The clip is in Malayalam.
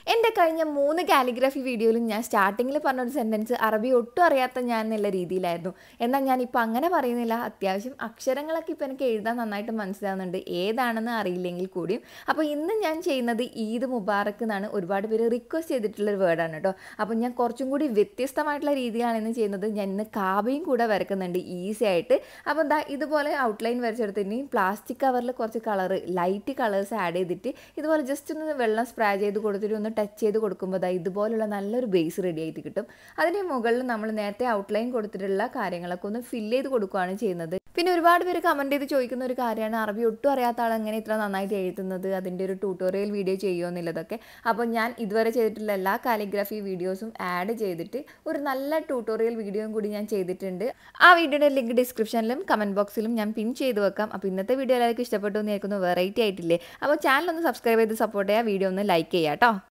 എൻ്റെ കഴിഞ്ഞ മൂന്ന് കാലിഗ്രഫി വീഡിയോയിലും ഞാൻ സ്റ്റാർട്ടിങ്ങിൽ പറഞ്ഞ ഒരു സെൻറ്റൻസ് അറബി ഒട്ടും അറിയാത്ത ഞാൻ എന്നുള്ള രീതിയിലായിരുന്നു എന്നാൽ ഞാൻ ഇപ്പോൾ അങ്ങനെ പറയുന്നില്ല അത്യാവശ്യം അക്ഷരങ്ങളൊക്കെ ഇപ്പോൾ എനിക്ക് എഴുതാൻ നന്നായിട്ട് മനസ്സിലാവുന്നുണ്ട് ഏതാണെന്ന് അറിയില്ലെങ്കിൽ കൂടിയും അപ്പോൾ ഇന്ന് ഞാൻ ചെയ്യുന്നത് ഈദ് മുബാറക്ക് എന്നാണ് ഒരുപാട് പേര് റിക്വസ്റ്റ് ചെയ്തിട്ടുള്ളൊരു വേർഡാണ് കേട്ടോ അപ്പോൾ ഞാൻ കുറച്ചും കൂടി വ്യത്യസ്തമായിട്ടുള്ള രീതിയിലാണ് ഇന്ന് ചെയ്യുന്നത് ഞാൻ ഇന്ന് കാബയും കൂടെ വരക്കുന്നുണ്ട് ഈസി ആയിട്ട് അപ്പോൾ എന്താ ഇതുപോലെ ഔട്ട്ലൈൻ വരച്ചെടുത്തിട്ട് പ്ലാസ്റ്റിക് കവറിൽ കുറച്ച് കളർ ലൈറ്റ് കളേഴ്സ് ആഡ് ചെയ്തിട്ട് ഇതുപോലെ ജസ്റ്റ് ഒന്ന് വെള്ളം സ്പ്രേ ചെയ്ത് കൊടുത്തിട്ട് ഒന്ന് ടച്ച് ചെയ്ത് കൊടുക്കുമ്പോൾ ദാ ഇതുപോലുള്ള നല്ലൊരു ബേസ് റെഡി ആയിട്ട് കിട്ടും അതിന് മുകളിൽ നമ്മൾ നേരത്തെ ഔട്ട്ലൈൻ കൊടുത്തിട്ടുള്ള കാര്യങ്ങളൊക്കെ ഒന്ന് ഫില്ല് ചെയ്ത് കൊടുക്കുകയാണ് ചെയ്യുന്നത് പിന്നെ ഒരുപാട് പേര് കമൻറ്റ് ചെയ്ത് ചോദിക്കുന്ന ഒരു കാര്യമാണ് അറബി ഒട്ടും അറിയാത്ത ആൾ എങ്ങനെ ഇത്ര നന്നായിട്ട് എഴുതുന്നത് അതിൻ്റെ ഒരു ട്യൂട്ടോറിയൽ വീഡിയോ ചെയ്യുമോ എന്നുള്ളതൊക്കെ അപ്പോൾ ഞാൻ ഇതുവരെ ചെയ്തിട്ടുള്ള എല്ലാ കാലിഗ്രഫി വീഡിയോസും ആഡ് ചെയ്തിട്ട് ഒരു നല്ല ട്യൂട്ടോറിയൽ വീഡിയോയും കൂടി ഞാൻ ചെയ്തിട്ടുണ്ട് ആ വീഡിയോയുടെ ലിങ്ക് ഡിസ്ക്രിപ്ഷനിലും കമൻറ്റ് ബോക്സിലും ഞാൻ പിൻ ചെയ്ത് വെക്കാം അപ്പോൾ ഇന്നത്തെ വീഡിയോ എല്ലാവർക്കും ഇഷ്ടപ്പെട്ടു എന്ന് കേൾക്കുന്നു വെറൈറ്റി ആയിട്ടില്ലേ അപ്പോൾ ചാനൽ ഒന്ന് സബ്സ്ക്രൈബ് ചെയ്ത് സപ്പോർട്ട് ചെയ്യുക വീഡിയോ ഒന്ന് ലൈക്ക് ചെയ്യാം കേട്ടോ